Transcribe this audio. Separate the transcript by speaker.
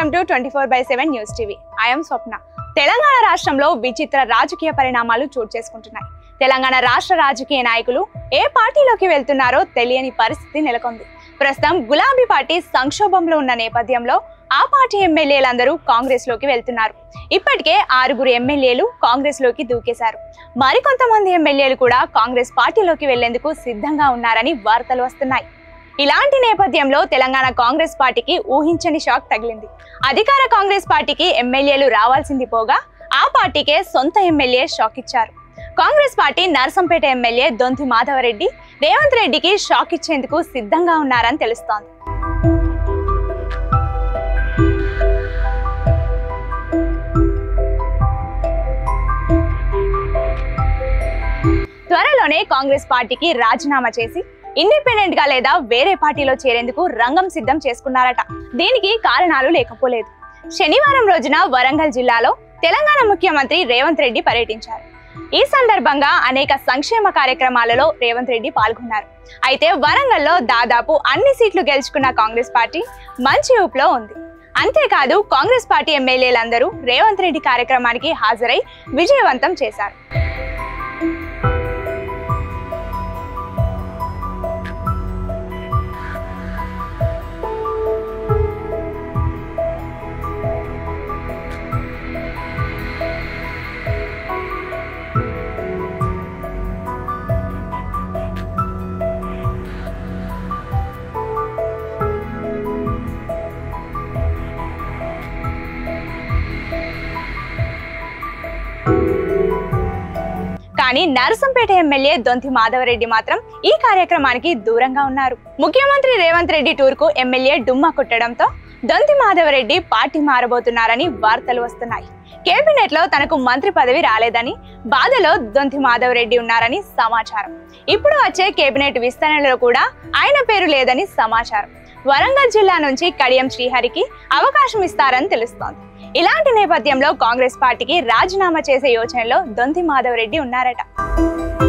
Speaker 1: welcome to twenty four by seven news TV I'm Swapna Telangana రాష్ట్రంలో విచిత్ర రాజకీయ పరిణామాలు చోటు చేసుకుంటున్నాయి తెలంగాణ రాష్ట్ర రాజకీయ నాయకులు ఏ పార్టీలోకి వెళ్తున్నారో తెలియని పరిస్థితి నెలకొంది ప్రస్తుతం గులాబీ పార్టీ సంక్షోభంలో ఉన్న నేపథ్యంలో ఆ పార్టీ ఎమ్మెల్యేలందరూ కాంగ్రెస్ లోకి వెళ్తున్నారు ఇప్పటికే ఆరుగురు ఎమ్మెల్యేలు కాంగ్రెస్ లోకి దూకేశారు మరికొంతమంది ఎమ్మెల్యేలు కూడా కాంగ్రెస్ పార్టీలోకి వెళ్లేందుకు సిద్ధంగా ఉన్నారని వార్తలు వస్తున్నాయి ఇలాంటి నేపథ్యంలో తెలంగాణ కాంగ్రెస్ పార్టీకి ఊహించని షాక్ తగిలింది అధికార కాంగ్రెస్ పార్టీకి ఎమ్మెల్యేలు రావాల్సింది పోగా ఆ పార్టీకే సొంత ఎమ్మెల్యే షాక్ ఇచ్చారు Congress party Narsampet MLA Donthi Madhavareddy Revanth రెడ్డికి షాక్ ఇచ్చేందుకు సిద్ధంగా ఉన్నారని తెలుస్తోంది త్వరలోనే కాంగ్రెస్ పార్టీకి రాజీనామా చేసి ఇండిపెండెంట్ గా లేదా వేరే పార్టీలో చేరేందుకు రంగం సిద్ధం చేసుకున్నారట దీనికి కారణాలు లేకపోలేదు శనివారం రోజున వరంగల్ జిల్లాలో తెలంగాణ ముఖ్యమంత్రి రేవంత్ రెడ్డి పర్యటించారు ఈ సందర్భంగా అనేక సంక్షేమ కార్యక్రమాలలో రేవంత్ రెడ్డి పాల్గొన్నారు అయితే వరంగల్లో దాదాపు అన్ని సీట్లు గెలుచుకున్న కాంగ్రెస్ పార్టీ మంచి ఊపులో ఉంది అంతేకాదు కాంగ్రెస్ పార్టీ ఎమ్మెల్యేలందరూ రేవంత్ రెడ్డి కార్యక్రమానికి హాజరై విజయవంతం చేశారు కానీ నరసంపేట ఎమ్మెల్యే దొంతి మాధవరెడ్డి మాత్రం ఈ కార్యక్రమానికి దూరంగా ఉన్నారు ముఖ్యమంత్రి రేవంత్ రెడ్డి టూర్ కు ఎమ్మెల్యే డుమ్మా కొట్టడంతో దొంతి మాధవరెడ్డి పార్టీ మారబోతున్నారని వార్తలు వస్తున్నాయి కేబినెట్ లో తనకు మంత్రి పదవి రాలేదని బాధలో దొంతి మాధవరెడ్డి ఉన్నారని సమాచారం ఇప్పుడు వచ్చే కేబినెట్ విస్తరణలో కూడా ఆయన పేరు లేదని సమాచారం వరంగల్ జిల్లా నుంచి కడియం శ్రీహరికి అవకాశం ఇస్తారని తెలుస్తోంది ఇలాంటి నేపథ్యంలో కాంగ్రెస్ పార్టీకి రాజీనామా చేసే యోచనలో దొంతి మాధవరెడ్డి ఉన్నారట